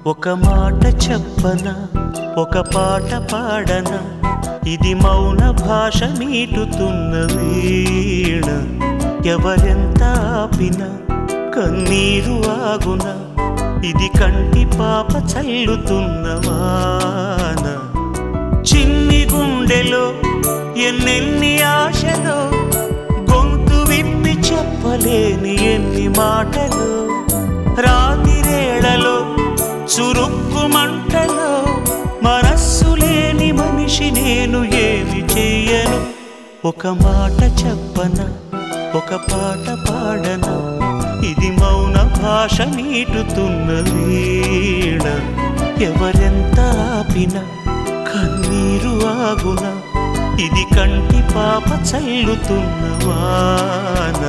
ఒక మాట చెప్పనా ఒక పాట పాడనా ఇది మౌన భాష మీటుతున్న వీణ ఎవరెంత ఆపినా కన్నీరు ఆగునా ఇది కంటి పాప చల్లుతున్న వాన చిన్ని గుండెలో ఎన్నెన్ని ఆశలో గొంతు విప్పి చెప్పలేని ఎన్ని మాటలు రాతిరేళలో చురుక్కు మంటలో మనస్సు లేని మనిషి నేను ఏమి చెయ్యను ఒక మాట చెప్పనా ఒక పాట పాడనా ఇది మౌన భాష మీటుతున్న వీణ ఎవరెంత ఆపినా కన్నీరు ఆగునా ఇది కంటి పాప చల్లుతున్న వాన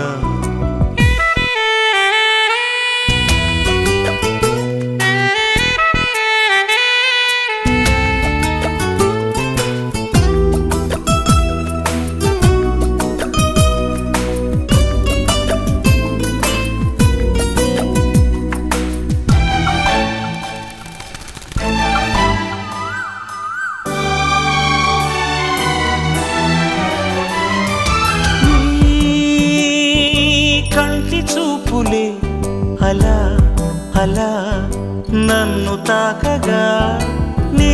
నీ కంటి చూపులే అలా అలా నన్ను తాకగా నీ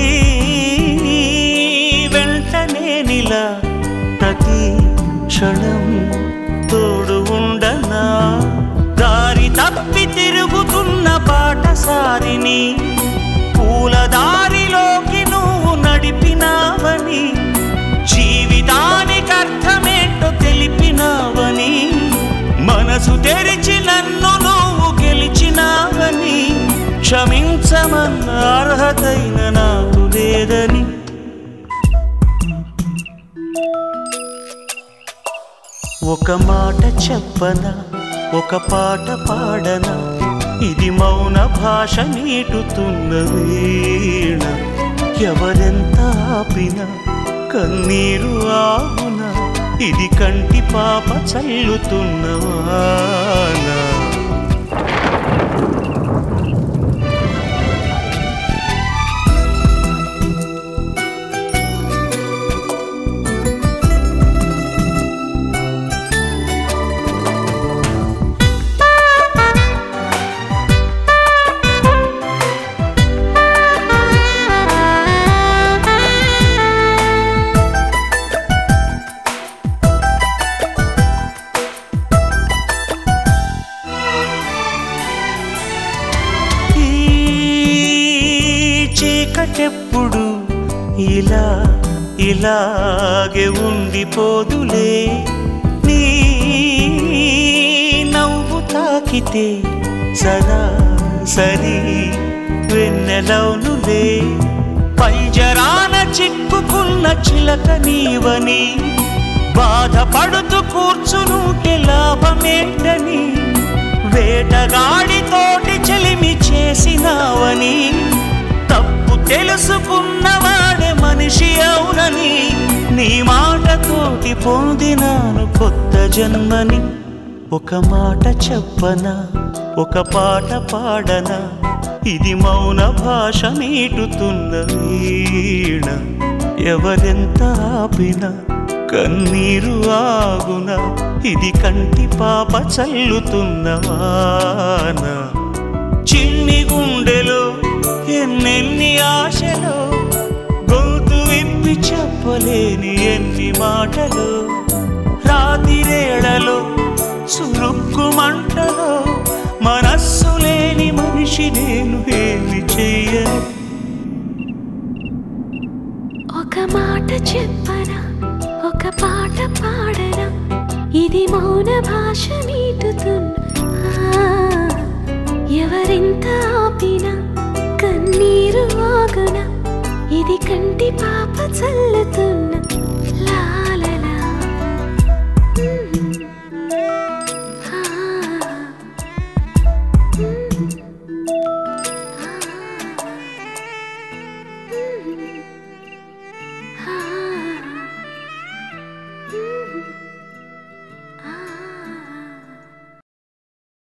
వెంటనే నిలా ప్రతి క్షణం తోడు ఉండనా దారి తప్పి తిరుగుతున్న బాటసారిని పూల దారిలోకి నువ్వు నడిపినావని జీవితానికి అర్థమేంటో తెలిపినావని మనసు తెరిచి నన్ను నువ్వు గెలిచినావని క్షమించమన్న అర్హతైన నాకు లేదని ఒక మాట చెప్పనా ఒక పాట పాడనా ఇది మౌన భాష మీటుతున్న వీణ ఎవరెంత ఆపినా కన్నీరు ఆగునా ఇది కంటి పాప చల్లుతున్న వాన ఈ చీకటెప్పుడు ఇలా ఇలాగే ఉండిపోదులే నీ నవ్వు తాకితే సదా సరి వెన్నెలవునులే పంజరాన చిక్కుకున్న చిలక నీవని బాధపడుతూ కూర్చునుంటే లాభమేంటని వేటగాడితోటి చెలిమి చేసినావని తప్పు తెలుసుకున్నవాడే మనిషి అవునని నీ మాటతోటి పొందినాను కొత్త జన్మని ఒక మాట చెప్పనా ఒక పాట పాడనా ఇది మౌన భాష మీటుతున్న వీణ ఎవరెంత ఆపినా కన్నీరు ఆగునా ఇది కంటి పాప చల్లుతున్న వాన చిన్ని గుండెలో ఎన్నెన్ని ఆశలో గొంతు విప్పి చెప్పలేని ఎన్ని మాటలు రాతిరేళలో చురుక్కు మంటలో మనస్సు లేని మనిషి నేను ఏమి చెయ్యను ఒక మాట చెప్పనా ఒక పాట పాడనా ఇది మౌన భాష మీటుతున్న ఆ, ఎవరెంత ఆపినా కన్నీరు ఆగునా ఇది కంటి పాప చల్లుతున్న లా